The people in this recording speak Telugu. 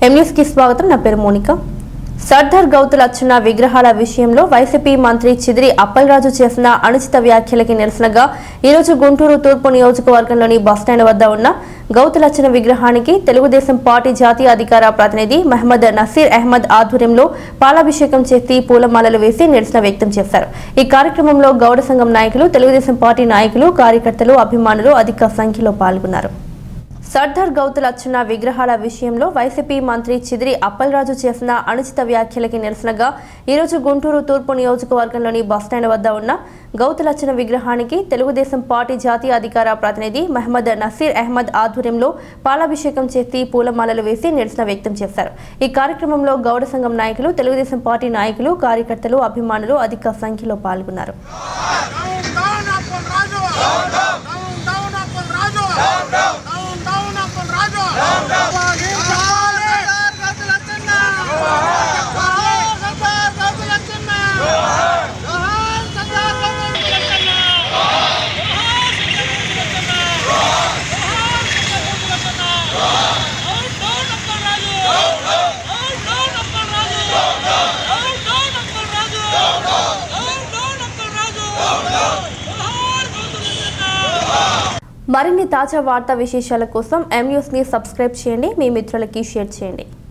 ఎం న్యూస్ కి స్వాగతం నా పేరు మోనిక సర్దార్ గౌతుల అచ్చున్న విగ్రహాల విషయంలో వైసీపీ మంత్రి చిదిరి అప్పలరాజు చేసిన అనుచిత వ్యాఖ్యలకి నిరసనగా ఈరోజు గుంటూరు తూర్పు నియోజకవర్గంలోని బస్టాండ్ వద్ద ఉన్న గౌతులచ్చన విగ్రహానికి తెలుగుదేశం పార్టీ జాతీయ అధికార ప్రతినిధి మహమ్మద్ నసీర్ అహ్మద్ ఆధ్వర్యంలో పాలాభిషేకం చేసి పూలమాలలు వేసి నిరసన వ్యక్తం చేశారు ఈ కార్యక్రమంలో గౌడ సంఘం నాయకులు తెలుగుదేశం పార్టీ నాయకులు కార్యకర్తలు అభిమానులు అధిక సంఖ్యలో పాల్గొన్నారు సర్దార్ గౌతుల అచ్చున్న విగ్రహాల విషయంలో వైసీపీ మంత్రి చిదిరి అప్పలరాజు చేసిన అనుచిత వ్యాఖ్యలకి నిరసనగా ఈరోజు గుంటూరు తూర్పు నియోజకవర్గంలోని బస్టాండ్ వద్ద ఉన్న గౌతులచ్చన విగ్రహానికి తెలుగుదేశం పార్టీ జాతీయ అధికార ప్రతినిధి మహమ్మద్ నసీర్ అహ్మద్ ఆధ్వర్యంలో పాలాభిషేకం చేసి పూలమాలలు వేసి నిరసన వ్యక్తం చేశారు ఈ కార్యక్రమంలో గౌడ సంఘం నాయకులు తెలుగుదేశం పార్టీ నాయకులు కార్యకర్తలు అభిమానులు అధిక సంఖ్యలో పాల్గొన్నారు down down Appal Raju down down Appal Raju down down Appal Raju జోహార్ గతులచ్చన్న జోహార్ సర్దార్ గతులచ్చన్న జోహార్ సర్దార్ గతులచ్చన్న మరిన్ని తాజా వార్తా విశేషాల కోసం ఎం న్యూస్ ని సబ్స్క్రైబ్ చేయండి మీ మిత్రులకి షేర్ చేయండి